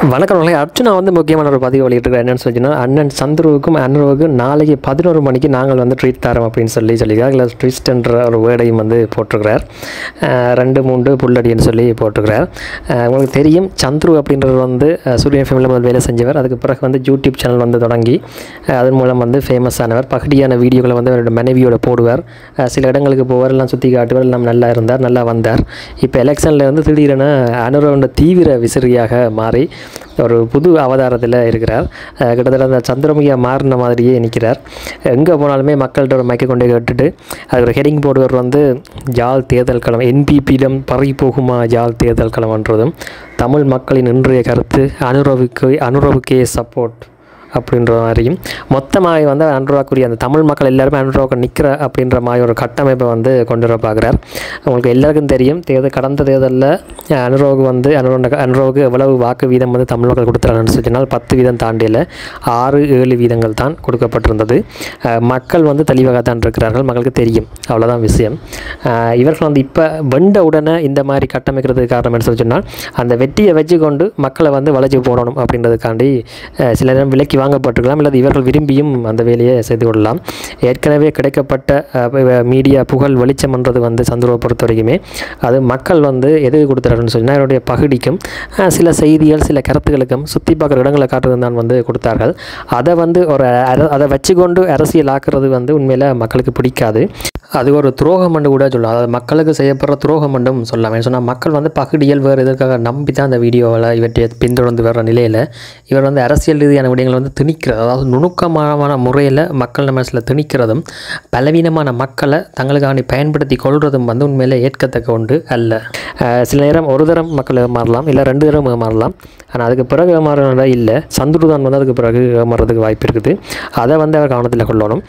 வணக்கம் உங்களை அர்ச்சுனா வந்து முக்கியமான ஒரு பதிவு வெளியிட்டிருக்கேன் என்னன்னு சொல்லிச்சுன்னா அண்ணன் சந்துருவுக்கும் அண்ணனுக்கும் நாளைக்கு பதினோரு மணிக்கு நாங்கள் வந்து ட்ரீட் தரோம் அப்படின்னு சொல்லி சொல்லியிருக்கார் இல்லை ட்விஸ்ட்ன்ற ஒரு வேர்டையும் வந்து போட்டிருக்கிறார் அஹ் ரெண்டு மூன்று புல்லடின்னு சொல்லி போட்டிருக்கிறார் அஹ் உங்களுக்கு தெரியும் சந்துரு அப்படின்றது வந்து அஹ் சூரியன் ஃபேமிலியில் முதல் வேலை செஞ்சவர் அதுக்கு பிறகு வந்து யூடியூப் சேனல் வந்து தொடங்கி அஹ் அதன் மூலம் வந்து ஃபேமஸ் ஆனவர் பகடியான வீடியோக்களை வந்து அவரோட மனைவியோட போடுவார் அஹ் சில இடங்களுக்கு போவார் எல்லாம் சுற்றி காட்டுவார் எல்லாம் நல்லா இருந்தார் நல்லா வந்தார் இப்போ எலெக்ஷனில் வந்து திடீரென அனுரோட தீவிர விசிறியாக மாறி ஒரு புது அவதாரத்தில் இருக்கிறார் அஹ் கிட்டத்தட்ட அந்த சந்திரமுகியாக மாறின மாதிரியே நிற்கிறார் எங்கே போனாலுமே மக்கள்கிட்ட ஒரு மைக்கை கொண்டு கேட்டுட்டு அது ஒரு ஹெடிங் போடுவர் வந்து ஜால் தேர்தல் களம் என்பிபியிடம் பறி போகுமா ஜால் தேர்தல் களம்ன்றதும் தமிழ் மக்களின் இன்றைய கருத்து அனுரவுக்கு அனுரவுக்கே சப்போர்ட் அப்படின்ற மாதிரியும் மொத்தமாக வந்து அனுராக்குரிய அந்த தமிழ் மக்கள் எல்லாருமே அனுராவுக்கு நிற்கிற அப்படின்ற மாதிரி ஒரு கட்டமைப்பை வந்து கொண்டு வர பார்க்குறார் உங்களுக்கு எல்லாருக்கும் தெரியும் தேர்தல் கடந்த தேர்தலில் அனுரோவுக்கு வந்து அனுரோட அனுரோவுக்கு எவ்வளவு வாக்கு வீதம் வந்து தமிழ் மக்கள் கொடுத்துறாங்கன்னு சொன்னால் பத்து வீதம் தாண்டியில் ஆறு ஏழு வீதங்கள் தான் கொடுக்கப்பட்டிருந்தது அஹ் மக்கள் வந்து தெளிவாக தான் இருக்கிறார்கள் மக்களுக்கு தெரியும் அவ்வளோதான் விஷயம் அஹ் இவர்கள் வந்து இப்போ வெண்ட உடனே இந்த மாதிரி கட்டமைக்கிறதுக்கு காரணம் என்ன சொல்லி சொன்னால் அந்த வெற்றியை வச்சு கொண்டு மக்களை வந்து வளைச்சு போடணும் அப்படின்றதுக்காண்டி அஹ் சில நேரம் விலக்கி வாங்கப்பட்டிருக்கலாம் அல்லது இவர்கள் விரும்பியும் அந்த வேலையை செய்து கொள்ளலாம் ஏற்கனவே கிடைக்கப்பட்ட அஹ், மீடியா புகழ் வெளிச்சம்ன்றது வந்து சந்துருவை பொறுத்த வரைக்குமே அது மக்கள் வந்து எதுக்கு கொடுத்துறாருன்னு சொன்னால் என்னுடைய பகுதிக்கும் அஹ், சில செய்திகள் சில கருத்துக்களுக்கும் சுற்றி பார்க்குற இடங்களை காட்டுறது தான் வந்து கொடுத்தார்கள் அதை வந்து ஒரு அர அதை வச்சுக்கொண்டு அரசியல் ஆக்குறது வந்து உண்மையில் மக்களுக்கு பிடிக்காது அது ஒரு துரோகம் என்று கூட சொல்லலாம் அதாவது மக்களுக்கு செய்யப்படுற துரோகம் என்றும் சொல்லலாம் ஏன்னு சொன்னால் மக்கள் வந்து பகுடியல் வேறு இதற்காக நம்பி தான் அந்த வீடியோவில் இவற்றை பின்தொடர்ந்து வர்ற நிலையில் இவர் வந்து அரசியல் ரீதியான விடயங்களை வந்து திணிக்கிறது அதாவது நுணுக்கமான முறையில் மக்கள் மனசில் திணிக்கிறதும் பலவீனமான மக்களை தங்களுக்காண்டி பயன்படுத்தி கொள்வதும் வந்து உண்மையிலே ஏற்கத்தக்க ஒன்று அல்ல அஹ் சில நேரம் ஒரு தரம் மக்கள் ஏமாறலாம் இல்லை ரெண்டு தரம் ஏமாறலாம் ஆனால் அதுக்கு பிறகு ஏமாறத இல்லை சந்துருதான் வந்து அதுக்கு பிறகு ஏமாறதுக்கு வாய்ப்பு இருக்குது அதை வந்து அவர் கவனத்தில் கொள்ளணும்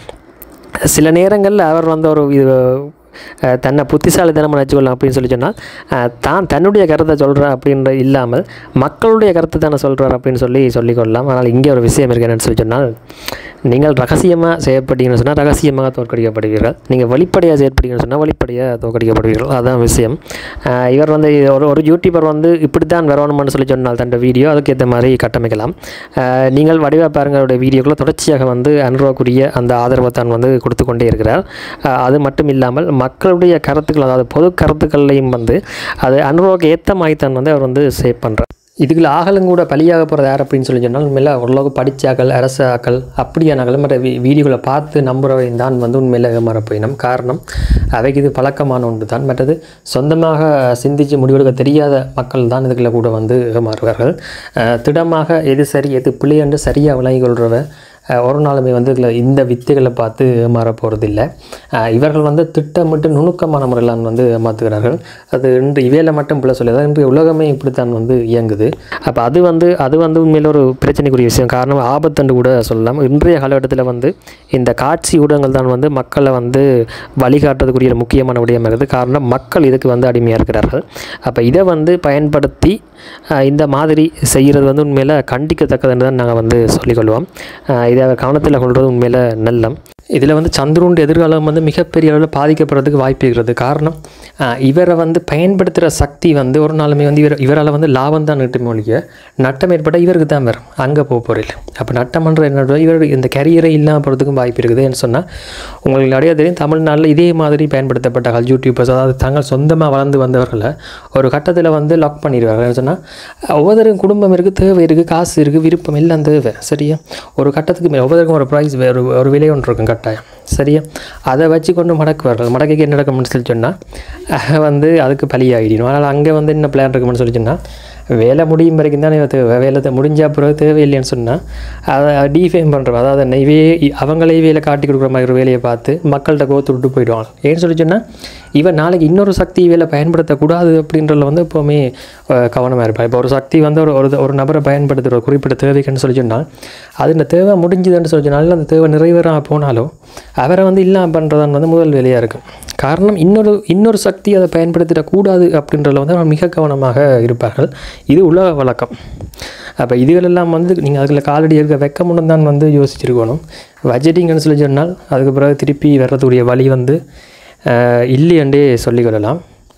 சில நேரங்களில் அவர் வந்து ஒரு இது அஹ், தன்னை புத்திசாலித்தனமாக வச்சுக்கொள்ளலாம் அப்படின்னு சொல்லி சொன்னால் அஹ், தான் தன்னுடைய கருத்தை சொல்கிறேன் அப்படின்ற இல்லாமல் மக்களுடைய கருத்தை தானே சொல்கிறார் அப்படின்னு சொல்லி சொல்லிக்கொள்ளலாம் ஆனால் இங்கே ஒரு விஷயம் இருக்கு என்னன்னு சொல்லி சொன்னால் நீங்கள் ரகசியமாக செயற்பட்டீங்கன்னு சொன்னால் ரகசியமாக தோற்கடிக்கப்படுவீர்கள் நீங்கள் வெளிப்படையாக செயற்பட்டீங்கன்னு சொன்னால் வெளிப்படையாக தோற்கடிக்கப்படுவீர்கள் அதுதான் விஷயம் அஹ், இவர் வந்து ஒரு ஒரு யூடியூபர் வந்து இப்படி தான் வரணும்னு சொல்லி சொன்னால் தன் வீடியோ அதுக்கேற்ற மாதிரி கட்டமைக்கலாம் அஹ், நீங்கள் வடிவா பாருங்களுடைய வீடியோக்களை தொடர்ச்சியாக வந்து அனுபவக்கூடிய அந்த ஆதரவை தான் வந்து கொடுத்து கொண்டே இருக்கிறார் அஹ், அது மட்டும் இல்லாமல் மக்களுடைய கருத்துக்கள் அதாவது பொது கருத்துக்கள்லையும் வந்து அது அனுபவக்கு ஏற்ற மாதிரி தான் வந்து அவர் வந்து சேவ் பண்ணுறார் இதுக்குள்ள ஆகலும் கூட பலியாக போகிறது யார் அப்படின்னு சொல்லி சொன்னால் உண்மையில் ஓரளவுக்கு படித்தாக்கள் அரசு ஆக்கள் அப்படியானாக்கள் மற்ற வீ வீடியோகளை பார்த்து நம்புறவை தான் வந்து உண்மையில் ஏமாற போயினோம் காரணம் அவைக்கு இது பழக்கமான ஒன்று தான் மற்றது சொந்தமாக சிந்தித்து முடிவெடுக்க தெரியாத மக்கள் தான் இதுக்குள்ள கூட வந்து ஏமாறுவார்கள் அஹ் திடமாக எது சரி எது பிழை என்று சரியாக விளங்கிக் கொள்கிறவ அஹ் ஒரு நாளுமே வந்து இதில் இந்த வித்தைகளை பார்த்து ஏமாற போகிறதில்ல இவர்கள் வந்து திட்டமிட்டு நுணுக்கமான முறையில் வந்து ஏமாத்துகிறார்கள் அது இன்று இவையில் மட்டும் பிள்ளை சொல்லி அதாவது இன்று உலகமே இப்படித்தான் வந்து இயங்குது அப்போ அது வந்து அது வந்து உண்மையில் ஒரு பிரச்சனைக்குரிய விஷயம் காரணம் ஆபத்துன்னு கூட சொல்லலாம் இன்றைய காலகட்டத்தில் வந்து இந்த காட்சி ஊடகங்கள் தான் வந்து மக்களை வந்து வழிகாட்டுறதுக்குரிய ஒரு முக்கியமான விடயமாக இருக்குது காரணம் மக்கள் இதுக்கு வந்து அடிமையாக இருக்கிறார்கள் அப்போ இதை வந்து பயன்படுத்தி அஹ், இந்த மாதிரி செய்கிறது வந்து உண்மையில் கண்டிக்கத்தக்கதுன்னு தான் நாங்கள் வந்து சொல்லிக்கொள்வோம் அஹ், இதை கவனத்தில் கொள்வது உண்மையில் நல்லம் இதில் வந்து சந்துருண்டு எதிர்காலம் வந்து மிகப்பெரிய அளவில் பாதிக்கப்படுறதுக்கு வாய்ப்பு இருக்கிறது காரணம் அஹ், இவரை வந்து பயன்படுத்துகிற சக்தி வந்து ஒரு நாளுமே வந்து இவர் இவரால் வந்து லாபம் தான் நட்டு மொழிய நட்டம் ஏற்பட்டால் இவருக்கு தான் வரும் அங்கே போக போகிறீங்க அப்போ நட்டம்ன்ற என்ன இவர் இந்த கரியரை இல்லாமல் போகிறதுக்கும் வாய்ப்பு இருக்குதுன்னு சொன்னால் உங்களுக்கு நிறைய தெரியும் தமிழ்நாட்டில் இதே மாதிரி பயன்படுத்தப்பட்ட யூடியூபர்ஸ் அதாவது தாங்கள் சொந்தமாக வளர்ந்து வந்தவர்களை ஒரு கட்டத்தில் வந்து லாக் பண்ணிடுவாங்க சொன்னால் ஒவ்வொருத்தருக்கும் குடும்பம் இருக்குது தேவை இருக்குது காசு இருக்குது விருப்பம் எல்லாம் தேவை சரியா ஒரு கட்டத்துக்கு மேலே ஒவ்வொருத்தருக்கும் ஒரு ப்ரைஸ் ஒரு ஒரு விலை ஒன்று இருக்கும் கட்டாயம் சரியா அதை வச்சு கொண்டு மடக்குவார்கள் மடக்கைக்கு என்ன நடக்கும்னு சொல்லி சொன்னால் வந்து அதுக்கு பலியாகிடும் ஆனால் அங்கே வந்து என்ன பிளான் இருக்கும்னு சொல்லி சொன்னால் வேலை முடியும் வரைக்கும் தானே தேவை வேலை தே- முடிஞ்ச பிறகு தேவையில்லைன்னு சொன்னால் அதை டிஃபேம் பண்ணுறோம் அதாவது நெய்வே அவங்களே வேலை காட்டி கொடுக்குற மாதிரி ஒரு வேலையை பார்த்து மக்கள்கிட்ட கோத்து விட்டு போயிடுவாங்க ஏன்னு சொல்லி சொன்னால் இவன் நாளைக்கு இன்னொரு சக்தி வேலை பயன்படுத்தக்கூடாது அப்படின்றதுல வந்து எப்போவுமே கவனமாக இருப்பாள் இப்போ ஒரு சக்தி வந்து ஒரு ஒரு ஒரு நபரை பயன்படுத்துகிற ஒரு குறிப்பிட்ட தேவைக்குன்னு சொல்லி சொன்னால் அது இந்த தேவை முடிஞ்சுதுன்னு சொல்லி சொன்னால் அந்த தேவை நிறைவேறாமல் போனாலும் அவரை வந்து இல்லாமல் பண்ணுறதான் வந்து முதல் வேலையாக இருக்கும் காரணம் இன்னொரு இன்னொரு சக்தி அதை பயன்படுத்திடக்கூடாது அப்படின்றதுல வந்து அவன் மிக கவனமாக இருப்பார்கள் இது உலக வழக்கம் அப்போ இதுகளெல்லாம் வந்து நீங்கள் அதில் காலடி இருக்க வைக்க முன்னு தான் வந்து யோசிச்சிருக்கணும் பட்ஜெட்டிங்னு சொல்லி சொன்னால் அதுக்கு பிறகு திருப்பி வர்றதுக்குரிய வழி வந்து அஹ், இல்லையென்றே சொல்லிக்கொள்ளலாம்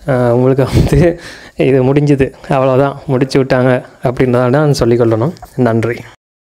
அஹ் உங்களுக்கு வந்து இது முடிஞ்சுது அவ்வளோதான் முடிச்சு விட்டாங்க அப்படின்றதான் சொல்லிக்கொள்ளணும் நன்றி